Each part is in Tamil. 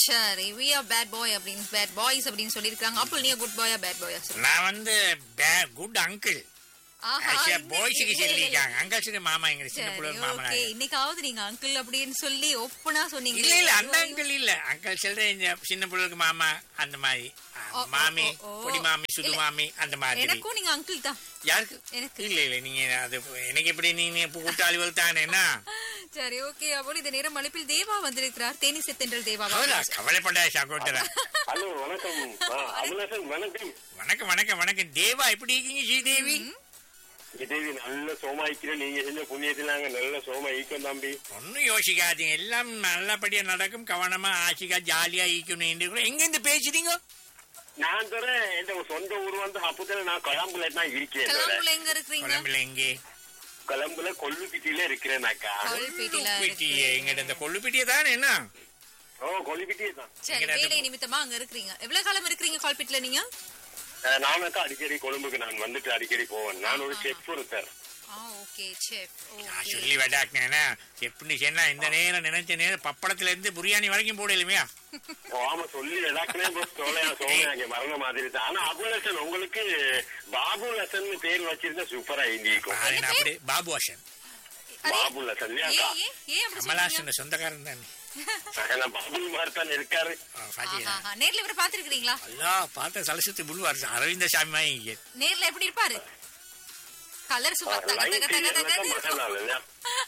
சரி we are bad boy அப்படின்னு bad boys அப்படின்னு சொல்லியிருக்காங்க அப்போ நீங்க குட் பாயா பேட் பாயா நான் வந்து குட் அங்கிள் பாய்ஸுக்கு சொல்லிருக்காங்க அங்கிள்ஸுக்கு மாமா எங்க சின்ன சரி பிள்ளை மாமனா ஓகே இன்னைக்காவது நீங்க அங்கிள் அப்படின்னு சொல்லி ஒப்பனா சொன்னீங்க இல்ல இல்ல அந்த அங்கிள் இல்ல அங்கிள் சொல்ற இந்த சின்ன பிள்ளைக்கு மாமா அந்த மாதிரி ஆ, ஓ, ஓ, மாமி ஓ, ஓ. பொடி மாமி சுது இல்ல. மாமி அந்த மாதிரி எனக்கும் நீங்க அங்கிள் தான் யாருக்கு எனக்கு. இல்ல இல்ல நீங்க அது எனக்கு எப்படி நீங்க கூட்டாளிகள் தானேன்னா சரி ஓகே அப்போ இந்த நேரம் அழைப்பில் தேவா வந்திருக்கிறார் தேனி செத்தென்றல் தேவா அவரா கவலைப்படாத சகோதரா ஹலோ வணக்கம் ஆ, அபிலாஷன் வணக்கம் வணக்கம் வணக்கம் வணக்கம் தேவா எப்படி இருக்கீங்க ஸ்ரீதேவி விஜய் நல்ல சோமா இருக்கிறோம் நீங்க செஞ்ச புண்ணியத்தில் நாங்க நல்ல சோமா ஈக்கம் தம்பி ஒன்னும் யோசிக்காதீங்க எல்லாம் நல்லபடியா நடக்கும் கவனமா ஆசிக்கா ஜாலியா ஈக்கணும் எங்க இருந்து பேசுறீங்க நான் தர என் சொந்த ஊர் வந்து அப்பத்துல நான் கொழம்புல தான் இருக்கேன் தர. கிளம்புல எங்க இருக்கிறீங்க குழம்புல எங்கே கொழம்புல கொல்லுப்பிட்டியில இருக்கிறேனாக்கா கொல்பேட்டில கொள்ளுப்பிட்டி எங்கிட்ட இந்த கொள்ளுப்பிட்டிய தானே என்ன ஓ கொல்லுப்பிட்டியே தான் சரி எங்கடா வேலை நிமித்தமா அங்க இருக்கிறீங்க எவ்வளவு காலம் இருக்கிறீங்க கால்பேட்ல நீங்க அஹ், நானுக்கா அடிக்கடி கொழும்புக்கு நான் வந்துட்டு அடிக்கடி போவேன் நான் ஒரு செக் ஒருத்தர் ஆ ஓகே செஃப் நான் ஓகே சொல்லி விடாக்கினேன்னா எப்படி சொன்னா இந்த நேரம் நினைச்ச நேரம் பப்படத்துல இருந்து பிரியாணி வரைக்கும் போடலுமையா ஓ, ஆமா சொல்லி எல்லாக்குனே சோழையா சோழையா இங்க மரண மாதிரி தான் ஆனா அபுலசன் உங்களுக்கு பாபு லசன் பேர் வச்சிருந்தா சூப்பரா இருந்திருக்கும் நான் அப்படி பாபு ஹாசன் பாபு லசன் ஏன் இல்லையாக்கா ஏன் ஏன் அப்படி சொல்றீங்க? கமலாசன் சொந்தக்காரன் தானே நான் பாபு மாதிரி தான் இருக்காரு ஆ, பாத்தீங்களா ஆஹா, நேர்ல இவரை பாத்திருக்கீங்களா அல்லா பார்த்த சலசத்து புல்வார் அரவிந்த சாமி மாதிரி இங்க. நேர்ல எப்படி இருப்பாரு கலர் சும்மா தக தக தக லைட் தகன்னு இருக்கும். மகனால இல்லையா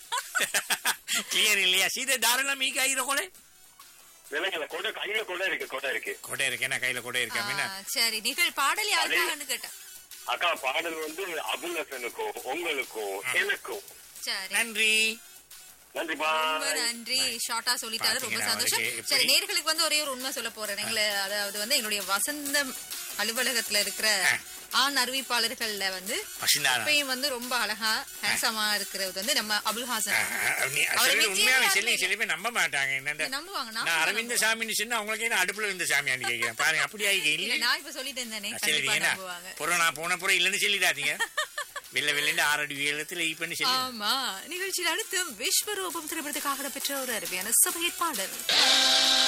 கிளியர் இல்லையா சீதை தாராளம் மீக்க ஆயிரம் கொலை விலங்குல கொடை கையில கொடை இருக்கு கொடை இருக்கு கொடை இருக்கு என்ன கையில கொடை இருக்கு ஆ, என்ன சரி நிகழ் பாடல் யாருக்காகன்னு கேட்டேன் அக்கா பாடல் வந்து அபுலசனுக்கும் உங்களுக்கும் எனக்கும் சரி நன்றி நன்றிப்பா ரொம்ப நன்றி ஷார்ட்டா சொல்லிட்டாரு ரொம்ப பாத்தீங்களா, சந்தோஷம் அவருக்கு எப்படி? சரி நேர்களுக்கு வந்து ஒரே ஒரு உண்மை சொல்ல போறேன் எங்களை அதாவது வந்து எங்களுடைய வசந்தம் அலுவலகத்துல இருக்கிற ஆண் அறிவிப்பாளர்கள்ல வந்து பசுந்தாரா இப்பயும் வந்து ரொம்ப அழகா ஹேண்ட்ஸமா இருக்கிறது வந்து நம்ம அபுல் ஹாசன் நீ அவரை சொல்லி வச்சு உண்மையாவே யாருமே சொல்லி இல்ல. சில பேர் நம்ப மாட்டாங்க என்ன இதை நம்புவாங்க நான் நான் அரவிந்த சாமின்னு சொன்னா அவங்களுக்கு என்ன அடுப்புல இருந்த சாமியான்னு கேட்கிறேன் பாருங்க அப்படியா இல்ல இல்லையா நான் இப்ப சொல்லிட்டு இருந்தேனே சரி கண்டிப்பா என்ன நம்புவாங்க புறம் நான் போன புறம் இல்லைன்னு சொல்லிடாதீங்க வெள்ள வெள்ளன்னு ஆறடி உயரத்துல ஈ பண்ணி சொல்லி ஆமா நிகழ்ச்சியில் அடுத்து விஸ்வரூபம் திரைப்படத்துக்காக பெற்ற ஒரு அருமையான சபையை பாடல்